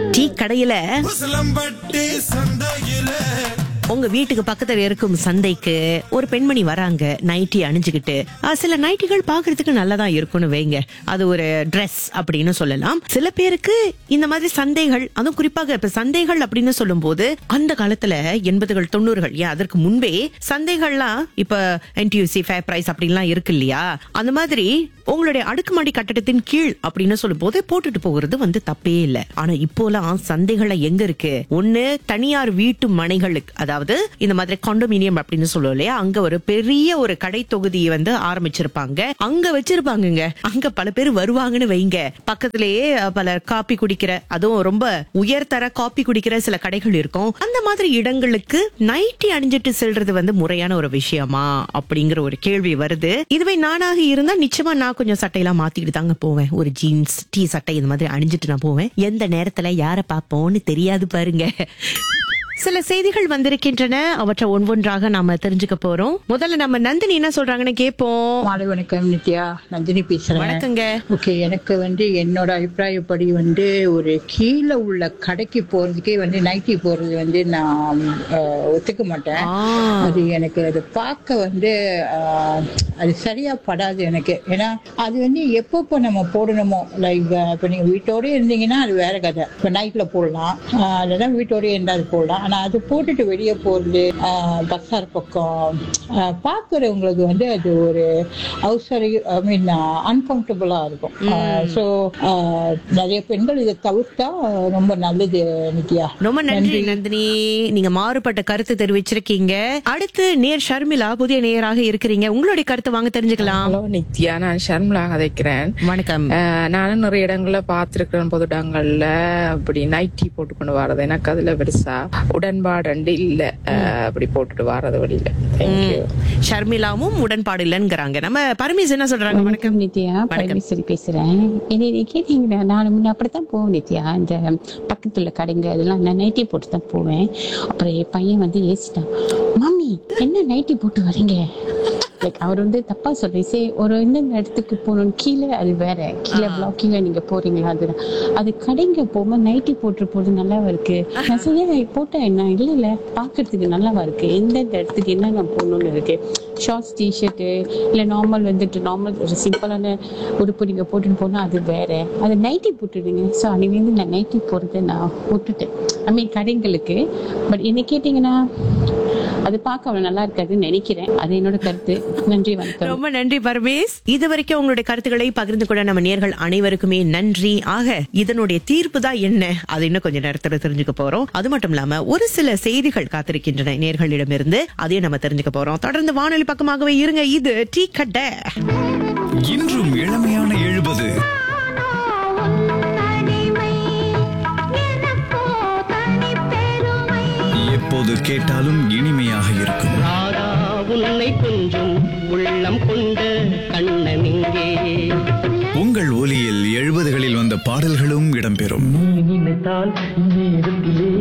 Tea கடையில உசிலம்பட்டி சந்தையில உங்க வீட்டுக்கு பக்கத்துல இருக்கும் சந்தைக்கு ஒரு பெண்மணி வராங்க நைட்டி அணிஞ்சுக்கிட்டு ஆ, சில நைட்டிகள் பாக்குறதுக்கு நல்லதா இருக்கும்னு வைங்க அது ஒரு Dress அப்படின்னு சொல்லலாம் சில பேருக்கு இந்த மாதிரி சந்தைகள் அதுவும் குறிப்பாக இப்ப சந்தைகள் அப்படின்னு சொல்லும்போது அந்த காலத்துல எண்பதுகள் தொண்ணூறுகள் ஏன் அதற்கு முன்பே சந்தைகள்லாம் இப்ப என்டியூசி ஃபேர் பிரைஸ் அப்படின்லாம் இருக்கு இல்லையா அந்த மாதிரி உங்களுடைய அடுக்குமாடி கட்டடத்தின் கீழ் அப்படின்னு சொல்லும்போது போட்டுட்டு போகிறது வந்து தப்பே இல்ல ஆனா இப்போலாம் சந்தைகளை எங்க இருக்கு ஒண்ணு தனியார் வீட்டு மனைகளுக்கு அதாவது இந்த மாதிரி காண்டோமினியம் அப்படின்னு சொல்லுவோம் இல்லையா அங்க ஒரு பெரிய ஒரு கடை தொகுதியை வந்து ஆரம்பிச்சிருப்பாங்க அங்க வச்சிருப்பாங்கங்க அங்க பல பேர் வருவாங்கன்னு வைங்க பக்கத்திலேயே அஹ், பல காப்பி குடிக்கிற அதுவும் ரொம்ப உயர்தர காப்பி குடிக்கிற சில கடைகள் இருக்கும் அந்த மாதிரி இடங்களுக்கு நைட்டி அணிஞ்சிட்டு செல்றது வந்து முறையான ஒரு விஷயமா அப்படிங்கிற ஒரு கேள்வி வருது இதுவே நானாக இருந்தா நிச்சயமா நான் கொஞ்சம் சட்டையெல்லாம் மாத்திக்கிட்டு தாங்க போவேன் ஒரு ஜீன்ஸ் டீ சட்டை இந்த மாதிரி அணிஞ்சிட்டு நான் போவேன் எந்த நேரத்துல யாரை பார்ப்போம்னு தெரியாது பாருங்க சில செய்திகள் வந்திருக்கின்றன அவற்றை ஒவ்வொன்றாக நாம தெரிஞ்சுக்க போறோம் முதல்ல நம்ம நந்தினி என்ன சொல்றாங்கன்னு கேட்போம் மாலை வணக்கம் நித்யா நந்தினி பேசுறேன் வணக்கங்க ஓகே எனக்கு வந்து என்னோட அபிப்பிராயப்படி வந்து ஒரு கீழே உள்ள கடைக்கு போறதுக்கே வந்து நைட்டி போறது வந்து நான் ஆஹ், ஒத்துக்க மாட்டேன் ஆ. அது எனக்கு அது பார்க்க வந்து ஆஹ், அது சரியா படாது எனக்கு ஏன்னா அது வந்து எப்பப்போ நம்ம போடணுமோ லைக் இப்போ நீங்க வீட்டோட இருந்தீங்கன்னா அது வேற கதை இப்போ நைட்ல போடலாம் ஆஹ், இல்லைன்னா வீட்டோடய இருந்தால் அது போடலாம் ஆனா அது போட்டுட்டு வெளியே போறது பஸ்ஸார் பக்கம் ஆஹ், பார்க்கறவங்களுக்கு வந்து அது ஒரு அவசர ஐ மீன் அன்கம்ஃபர்டபுளா இருக்கும் ஸோ நிறைய பெண்கள் இதை தவிர்த்தா ரொம்ப நல்லது நித்யா ரொம்ப நன்றி நந்தினி நீங்க மாறுபட்ட கருத்து தெரிவிச்சிருக்கீங்க அடுத்து நேர் ஷர்மிளா புதிய நேயராக இருக்கிறீங்க உங்களுடைய கருத்தை வாங்க தெரிஞ்சுக்கலாம் ஹலோ நித்யா நான் ஷர்மிளா கதைக்கிறேன் வணக்கம் அஹ் நானும் நிறைய இடங்கள்ல பார்த்திருக்கிறேன் பொது இடங்கள்ல அப்படி நைட்டி போட்டு கொண்டு வர்றது எனக்கு அதுல பெருசா உடன்பாடு இல்ல அஹ் அப்படி போட்டுட்டு வர்றது வழியில தேங்க்யூ ஷர்மிளாவும் உடன்பாடு இல்லைங்கிறாங்க நம்ம பரமேஸ் என்ன சொல்றாங்க வணக்கம் வணக்கம் நித்யா பரமேஸ்வரி பேசுறேன் என்னை நீ கேட்டீங்கன்னா நான் முன்ன அப்படித்தான் போவேன் நித்யா இந்த பக்கத்துல கடைங்க அதெல்லாம் நான் நைட்டி போட்டு தான் போவேன் அப்புறம் என் பையன் வந்து ஏசிட்டான் மம்மி என்ன நைட்டி போட்டு வரீங்க லைக் அவர் வந்து தப்பா சொல்றேன் சே ஒரு எந்தெந்த இடத்துக்கு போகணும் கீழே அது வேற கீழே பிளாக்கிங்ல நீங்க போறீங்களா அது அது கடைங்க போகும்போது நைட்டி போட்டு போறது நல்லாவா இருக்கு நான் சொல்ல போட்டேன் என்ன இல்ல இல்ல பாக்குறதுக்கு நல்லாவா இருக்கு எந்தெந்த இடத்துக்கு என்னென்ன போகணும்னு இருக்கு ஷார்ட்ஸ் டிஷர்ட்டு இல்லை நார்மல் வந்துட்டு நார்மல் ஒரு சிம்பிளான உடுப்பு நீங்கள் போட்டுட்டு போனால் அது வேற அது நைட்டி போட்டுடுங்க ஸோ அன்னைக்கு நான் நைட்டி போடுறதை நான் விட்டுட்டேன் ஐ மீன் கடைங்களுக்கு பட் என்ன கேட்டிங்கன்னா அது பார்க்க அவ்வளோ நல்லா இருக்காதுன்னு நினைக்கிறேன் அது என்னோட கருத்து நன்றி வணக்கம் ரொம்ப நன்றி பரமேஸ் இது வரைக்கும் உங்களுடைய கருத்துக்களை பகிர்ந்து கொண்ட நம்ம நேர்கள் அனைவருக்குமே நன்றி ஆக இதனுடைய தீர்ப்பு தான் என்ன அது இன்னும் கொஞ்ச நேரத்துல தெரிஞ்சுக்க போறோம் அது மட்டும் இல்லாம ஒரு சில செய்திகள் காத்திருக்கின்றன நேர்களிடமிருந்து அதையும் நம்ம தெரிஞ்சுக்க போறோம் தொடர்ந்து வானொலி பக்கமாகவே இருங்க இது டீ கடை இன்றும் இளமையான எழுபது எப்போது கேட்டாலும் இனிமையாக இருக்கும் ராதா உன்னை கொஞ்சம் உள்ளம் கொண்ட கண்ணன் இங்கே உங்கள் ஒலியில் எழுபதுகளில் வந்த பாடல்களும் இடம்பெறும் நீ நினைத்தால் நேரத்திலே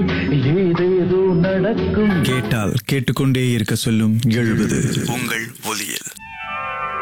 ஏதேதோ நடக்கும் கேட்டால் கேட்டுக்கொண்டே இருக்க சொல்லும் எழுபது உங்கள் ஒலியில்